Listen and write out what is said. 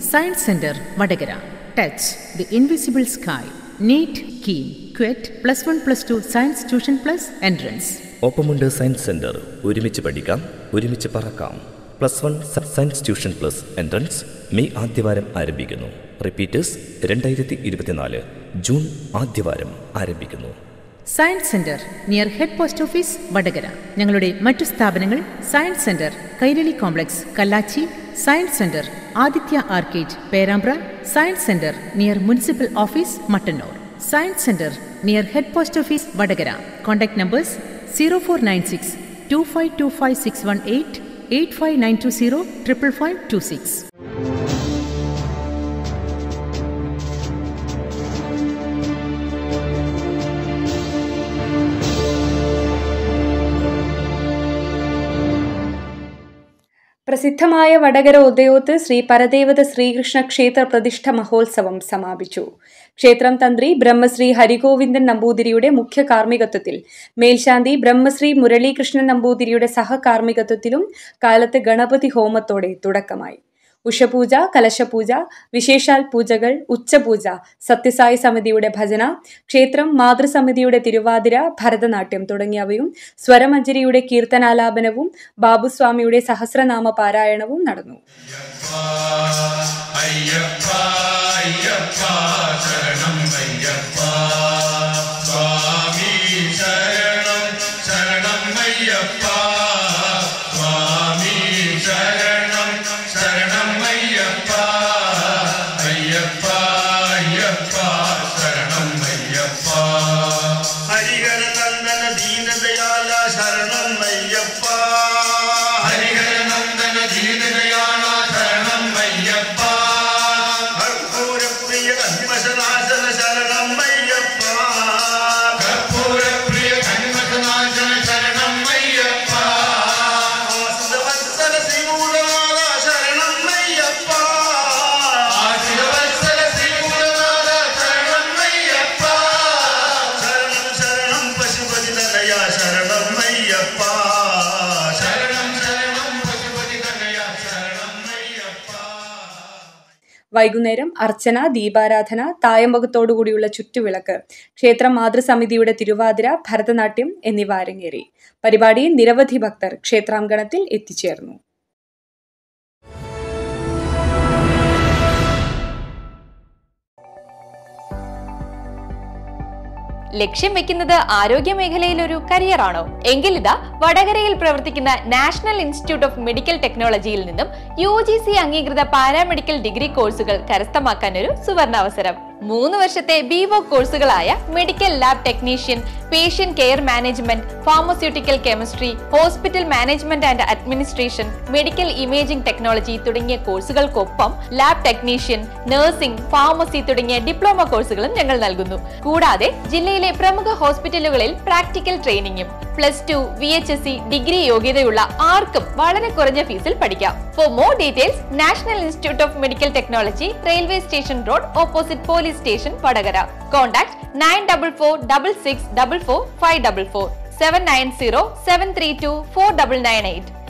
science centre Vadakara touch the invisible sky NEET KEAM CUET plus one plus two science tuition plus entrance ഒപ്പമുണ്ട് science centre ഒരുമിച്ച് പഠിക്കാം ഒരുമിച്ച് പറക്കാം plus one science tuition plus entrance May ആദ്യവാരം ആരംഭിക്കുന്നു repeaters രണ്ടായിരത്തി ഇരുപത്തിനാല് ജൂൺ ആദ്യവാരം ആരംഭിക്കുന്നു science centre near head post office Vadakara ഞങ്ങളുടെ മറ്റു സ്ഥാപനങ്ങൾ science centre Kairali complex Kallachi science centre Aditya arcade Perambra science centre near municipal office Mattannur science centre near head post office Vadakara contact numbers zero four nine six two five two five six one eight eight five nine two zero triple five two six പ്രസിദ്ധമായ വടകര ഉദയോത്ത് ശ്രീ പരദേവത ശ്രീകൃഷ്ണ ക്ഷേത്ര പ്രതിഷ്ഠ മഹോത്സവം സമാപിച്ചു ക്ഷേത്രം തന്ത്രി ബ്രഹ്മശ്രീ ഹരിഗോവിന്ദൻ നമ്പൂതിരിയുടെ മുഖ്യ കാർമ്മികത്വത്തിൽ മേൽശാന്തി ബ്രഹ്മശ്രീ മുരളീകൃഷ്ണൻ നമ്പൂതിരിയുടെ സഹകാർമ്മികത്വത്തിലും കാലത്ത് ഗണപതി ഹോമത്തോടെ തുടക്കമായി ഉഷപൂജ കലശപൂജ വിശേഷാൽ പൂജകൾ ഉച്ചപൂജ സത്യസായി സമിതിയുടെ ഭജന ക്ഷേത്രം മാതൃസമിതിയുടെ തിരുവാതിര ഭരതനാട്യം തുടങ്ങിയവയും സ്വരമഞ്ജരിയുടെ കീർത്തനാലാപനവും ബാബുസ്വാമിയുടെ സഹസ്രനാമ പാരായണവും നടന്നു അയ്യപ്പ അയ്യപ്പ ശരണം അയ്യപ്പ സ്വാമി ശരണം ശരണം അയ്യപ്പ സ്വാമി ശരണം ശരണം അയ്യപ്പ അയ്യപ്പ അയ്യപ്പ ശരണം അയ്യപ്പ ഹരിഹര നന്ദന ദീനദയാല ശരണം അയ്യപ്പ ഹരിഹര നന്ദന ദീനദയാല ശരണം അയ്യപ്പ കർപ്പൂരപ്രിയ കന്മശനാശന ശരണം അയ്യപ്പ കർപ്പൂരപ്രിയ കന്മശനാശന ശരണം അയ്യപ്പ ആശ്രിതവത്സല ശ്രീമൂലനാഥ ശരണം അയ്യപ്പ ആശ്രിതവത്സല ശ്രീമൂലനാഥ ശരണം അയ്യപ്പ ശരണം ശരണം പശുപതി തനയ ശരണം അയ്യപ്പ ശരണം ശരണം പശുപതി തനയ ശരണം അയ്യപ്പ വൈകുന്നേരം അർച്ചന ദീപാരാധന തായമ്പകത്തോടുകൂടിയുള്ള ചുറ്റുവിളക്ക് ക്ഷേത്രം മാതൃസമിതിയുടെ തിരുവാതിര ഭരതനാട്യം എന്നിവ അരങ്ങേറി പരിപാടിയിൽ നിരവധി ഭക്തർ ക്ഷേത്രാങ്കണത്തിൽ എത്തിച്ചേർന്നു ലക്ഷ്യം വെക്കുന്നത് ആരോഗ്യ മേഖലയിൽ ഒരു കരിയറാണോ എങ്കിൽ ഇതാ വടകരയിൽ പ്രവർത്തിക്കുന്ന നാഷണൽ ഇൻസ്റ്റിറ്റ്യൂട്ട് ഓഫ് മെഡിക്കൽ ടെക്നോളജിയിൽ നിന്നും യു ജി സി അംഗീകൃത പാരാമെഡിക്കൽ ഡിഗ്രി കോഴ്സുകൾ കരസ്ഥമാക്കാൻ ഒരു സുവർണാവസരം മൂന്ന് വർഷത്തെ ബിവോ കോഴ്സുകളായ medical lab technician patient care management pharmaceutical chemistry hospital management and administration medical imaging technology തുടങ്ങിയ കോഴ്സുകൾക്കൊപ്പം ലാബ് ടെക്നീഷ്യൻ നഴ്സിംഗ് ഫാർമസി തുടങ്ങിയ ഡിപ്ലോമ കോഴ്സുകളും ഞങ്ങൾ നൽകുന്നു കൂടാതെ ജില്ലയിലെ പ്രമുഖ ഹോസ്പിറ്റലുകളിൽ പ്രാക്ടിക്കൽ ട്രെയിനിങ്ങും plus two V H S C degree യോഗ്യതയുള്ള ആർക്കും വളരെ കുറഞ്ഞ ഫീസിൽ പഠിക്കാം for more details national institute of medical technology railway station road opposite police station Vadakara contact nine double four double six double four five double four seven nine zero seven three two four double nine eight